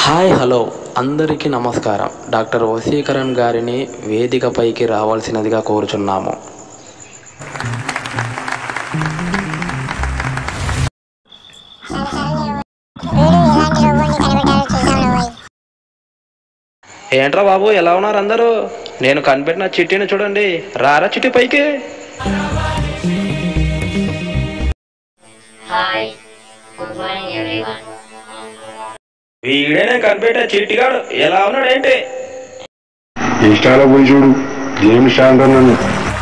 Hi hello అందరికీ నమస్కారం doctor వసీకరణ్ గారిని వేదికపైకి రావాల్సినదిగా కోరుచున్నాము ఏంట్రా బాబు ఎలా ఉన్నారు అందరూ నేను కనిపెట్టిన చిట్టిని చూడండి రారా చిట్టి పైకి హాయ్ గుడ్ మార్నింగ్ ఎవ్రీవన్ వీడే నేను కనిపెట్టే చిట్టిగాడు ఎలా ఉన్నాడు ఏంటి ఇష్టాల పోయి చూడు ఏమి శాంతనన్ను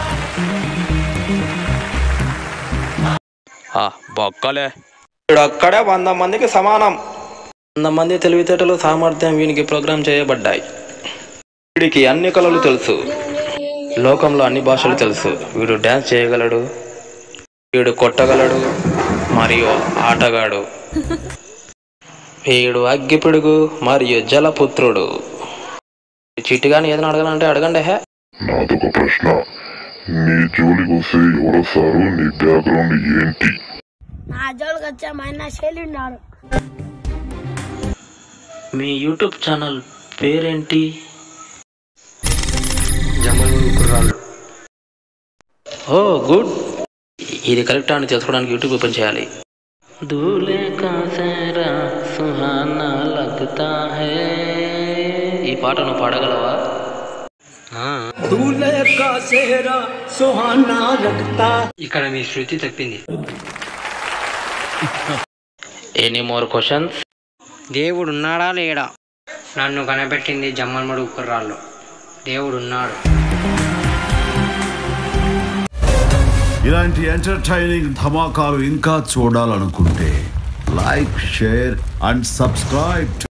బొక్కలే వీడు ఒక్కడే వంద మందికి సమానం వంద మంది తెలివితేటలు సామర్థ్యం వీనికి ప్రోగ్రామ్ చేయబడ్డాయి వీడికి అన్ని కళలు తెలుసు లోకంలో అన్ని భాషలు తెలుసు వీడు డ్యాన్స్ చేయగలడు వీడు కొట్టగలడు మరియు ఆటగాడు వీడు అగ్గిపిడుగు మరియు జలపుత్రుడు చిట్టిగాని ఏదైనా అడగాలంటే అడగండి హే నాదొక ప్రశ్న నీ జోలికి వస్తే ఎవరొస్తారు నీ బ్యాక్గ్రౌండ్ ఏంటి నా జోలికి వచ్చా మా అన్న చెల్లిన్నాడు మీ యూట్యూబ్ ఛానల్ పేరేంటి జమలూరు కుర్రాళ్ళు ఓ గుడ్ ఇది కరెక్ట్ అని తెలుసుకోవడానికి యూట్యూబ్ ఓపెన్ చేయాలి దూలే కాసేరా సుహానా లగ్తా హే ఈ పాట నువ్వు పాడగలవా ఆ. ఇక్కడ మీ శృతి తప్పింది ఎనీ మోర్ క్వశ్చన్స్ దేవుడు ఉన్నాడా లేడా నన్ను కనిపెట్టింది జమ్మల్మడు కుర్రాళ్ళు దేవుడు ఉన్నాడు ఇలాంటి ఎంటర్టైనింగ్ ధమాకాలు ఇంకా చూడాలనుకుంటే లైక్ షేర్ అండ్ సబ్స్క్రైబ్